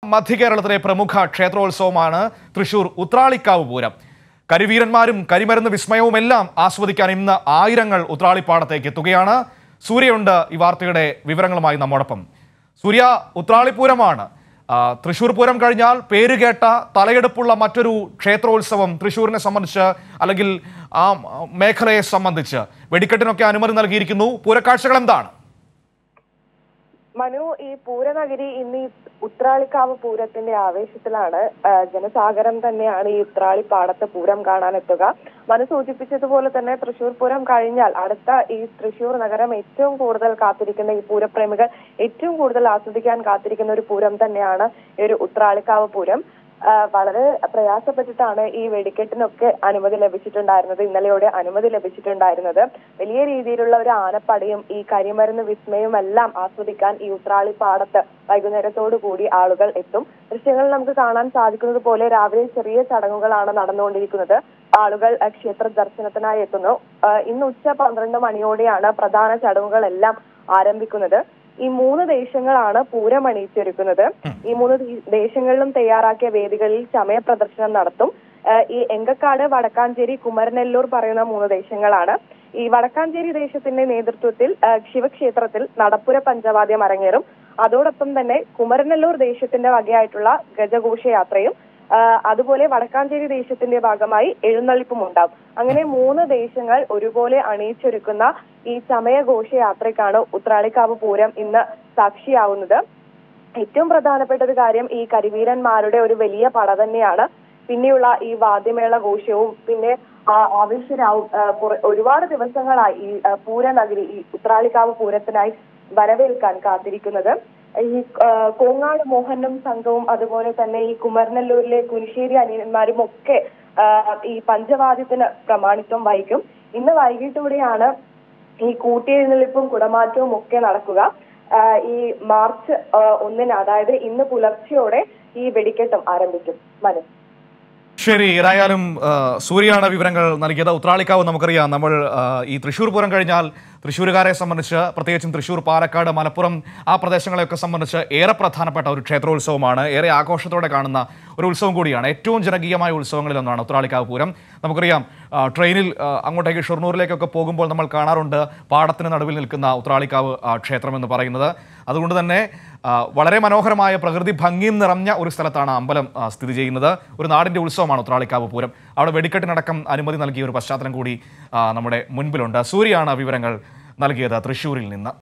മധ്യകേരളത്തിലെ പ്രമുഖ ക്ഷേത്രോത്സവമാണ് തൃശൂർ ഉത്രാളിക്കാവ് പൂരം കരിവീരന്മാരും കരിമരുന്ന് വിസ്മയവുമെല്ലാം ആസ്വദിക്കാൻ ഇന്ന് ആയിരങ്ങൾ ഉത്രാളിപ്പാടത്തേക്ക് എത്തുകയാണ് സൂര്യയുണ്ട് ഈ വാർത്തയുടെ വിവരങ്ങളുമായി നമ്മോടൊപ്പം സൂര്യ ഉത്രാളിപ്പൂരമാണ് ആ, തൃശൂർ പൂരം കഴിഞ്ഞാൽ പേരുകേട്ട തലയെടുപ്പുള്ള മറ്റൊരു ക്ഷേത്രോത്സവം തൃശൂരിനെ സംബന്ധിച്ച് അല്ലെങ്കിൽ ആ മേഖലയെ സംബന്ധിച്ച് വെടിക്കെട്ടിനൊക്കെ അനുമതി നൽകിയിരിക്കുന്നു പൂരക്കാഴ്ചകൾ എന്താണ് മനു ഈ പൂരനഗരി ഇന്ന് ഈ ഉത്രാളിക്കാവ് പൂരത്തിന്റെ ആവേശത്തിലാണ് ആ, ജനസാഗരം തന്നെയാണ് ഈ ഉത്രാളി പാടത്ത് പൂരം കാണാനെത്തുക മനു സൂചിപ്പിച്ചതുപോലെ തന്നെ തൃശൂർ പൂരം കഴിഞ്ഞാൽ അടുത്ത ഈ തൃശൂർ നഗരം ഏറ്റവും കൂടുതൽ കാത്തിരിക്കുന്ന ഈ പൂരപ്രേമികൾ ഏറ്റവും കൂടുതൽ ആസ്വദിക്കാൻ കാത്തിരിക്കുന്ന ഒരു പൂരം തന്നെയാണ് ഈ ഒരു ഉത്രാളിക്കാവ് പൂരം ആ, വളരെ പ്രയാസപ്പെട്ടിട്ടാണ് ഈ വെടിക്കെട്ടിനൊക്കെ അനുമതി ലഭിച്ചിട്ടുണ്ടായിരുന്നത് ഇന്നലെയോടെ അനുമതി ലഭിച്ചിട്ടുണ്ടായിരുന്നത് വലിയ രീതിയിലുള്ള ഒരു ആനപ്പടയും ഈ കരിമരുന്ന് വിസ്മയും എല്ലാം ആസ്വദിക്കാൻ ഈ ഉത്രാളി പാടത്ത് വൈകുന്നേരത്തോടു കൂടി ആളുകൾ എത്തും ദൃശ്യങ്ങളിൽ നമുക്ക് കാണാൻ സാധിക്കുന്നത് പോലെ രാവിലെ ചെറിയ ചടങ്ങുകളാണ് നടന്നുകൊണ്ടിരിക്കുന്നത് ആളുകൾ അഹ് ക്ഷേത്ര ദർശനത്തിനായി എത്തുന്നു ആഹ് ഇന്ന് ഉച്ച പന്ത്രണ്ട് മണിയോടെയാണ് പ്രധാന ചടങ്ങുകളെല്ലാം ആരംഭിക്കുന്നത് ഈ മൂന്ന് ദേശങ്ങളാണ് പൂരം അണിയിച്ചൊരുക്കുന്നത് ഈ മൂന്ന് ദേ- ദേശങ്ങളിലും തയ്യാറാക്കിയ വേദികളിൽ ചമയ പ്രദർശനം നടത്തും ആഹ് ഈ എങ്കക്കാട് വടക്കാഞ്ചേരി കുമരനെല്ലൂർ പറയുന്ന മൂന്ന് ദേശങ്ങളാണ് ഈ വടക്കാഞ്ചേരി ദേശത്തിന്റെ നേതൃത്വത്തിൽ ആഹ് ശിവക്ഷേത്രത്തിൽ നടപ്പുര പഞ്ചവാദ്യം അരങ്ങേറും അതോടൊപ്പം തന്നെ കുമരനെല്ലൂർ ദേശത്തിന്റെ വകയായിട്ടുള്ള ഗജഘോഷയാത്രയും ആഹ് അതുപോലെ വടക്കാഞ്ചേരി ദേശത്തിന്റെ ഭാഗമായി എഴുന്നള്ളിപ്പും ഉണ്ടാവും അങ്ങനെ മൂന്ന് ദേശങ്ങൾ ഒരുപോലെ അണിയിച്ചൊരുക്കുന്ന ഈ ചമയഘോഷയാത്രയ്ക്കാണ് ഉത്രാളിക്കാവ് പൂരം ഇന്ന് സാക്ഷിയാവുന്നത് ഏറ്റവും പ്രധാനപ്പെട്ട ഒരു കാര്യം ഈ കരിവീരന്മാരുടെ ഒരു വലിയ പട തന്നെയാണ് പിന്നെയുള്ള ഈ വാദ്യമേള ഘോഷവും പിന്നെ ആ ആവേശരാവും ആ, കുറെ- ഒരുപാട് ദിവസങ്ങളായി ഈ ആ, പൂരനഗരി ഈ ഉത്രാളിക്കാവ് പൂരത്തിനായി വരവേൽക്കാൻ കാത്തിരിക്കുന്നത് ഈ ആ, കോങ്ങാട് മോഹനും സംഘവും അതുപോലെ തന്നെ ഈ കുമരനെല്ലൂരിലെ കുനിശ്ശേരി അനിയന്മാരും ഒക്കെ ആ, ഈ പഞ്ചവാദ്യത്തിന് പ്രമാണിത്വം വഹിക്കും ഇന്ന് വൈകിട്ടോടെയാണ് ഈ കൂട്ടിയെഴുന്നള്ളിപ്പും കുടമാറ്റവും ഒക്കെ നടക്കുക ആ, ഈ മാർച്ച് ആ, ഒന്നിന് അതായത് ഇന്ന് പുലർച്ചെയോടെ ഈ വെടിക്കെട്ടും ആരംഭിക്കും മനു ശരി ഏതായാലും ആ, സൂര്യയാണ് വിവരങ്ങൾ നൽകിയത് ഉത്രാളിക്കാവ് നമുക്കറിയാം നമ്മൾ ആ, ഈ തൃശ്ശൂർ പൂരം കഴിഞ്ഞാൽ തൃശ്ശൂരുകാരെ സംബന്ധിച്ച് പ്രത്യേകിച്ചും തൃശ്ശൂർ പാലക്കാട് മലപ്പുറം ആ പ്രദേശങ്ങളെയൊക്കെ സംബന്ധിച്ച് ഏറെ പ്രധാനപ്പെട്ട ഒരു ക്ഷേത്രോത്സവമാണ് ഏറെ ആഘോഷത്തോടെ കാണുന്ന ഒരു ഉത്സവം കൂടിയാണ് ഏറ്റവും ജനകീയമായ ഉത്സവങ്ങളിലൊന്നാണ് ഉത്രാളിക്കാവ് പൂരം നമുക്കറിയാം ആ, ട്രെയിനിൽ ആ, അങ്ങോട്ടേക്ക് ഷൊർണൂരിലേക്കൊക്കെ പോകുമ്പോൾ നമ്മൾ കാണാറുണ്ട് പാടത്തിന് നടുവിൽ നിൽക്കുന്ന ഉത്രാളിക്കാവ് ആ, ക്ഷേത്രം എന്ന് പറയുന്നത് അതുകൊണ്ട് തന്നെ ആ, വളരെ മനോഹരമായ പ്രകൃതി ഭംഗിയും നിറഞ്ഞ ഒരു സ്ഥലത്താണ് അമ്പലം ആ, സ്ഥിതി ചെയ്യുന്നത് ഒരു നാടിൻ്റെ ഉത്സവമാണ് ഉത്രാളിക്കാവ് പൂരം അവിടെ വെടിക്കെട്ടിനടക്കം അനുമതി നൽകിയ ഒരു പശ്ചാത്തലം കൂടി ആ, നമ്മുടെ മുൻപിലുണ്ട് സൂര്യയാണ് വിവരങ്ങൾ നൽകിയത് തൃശ്ശൂരിൽ നിന്ന്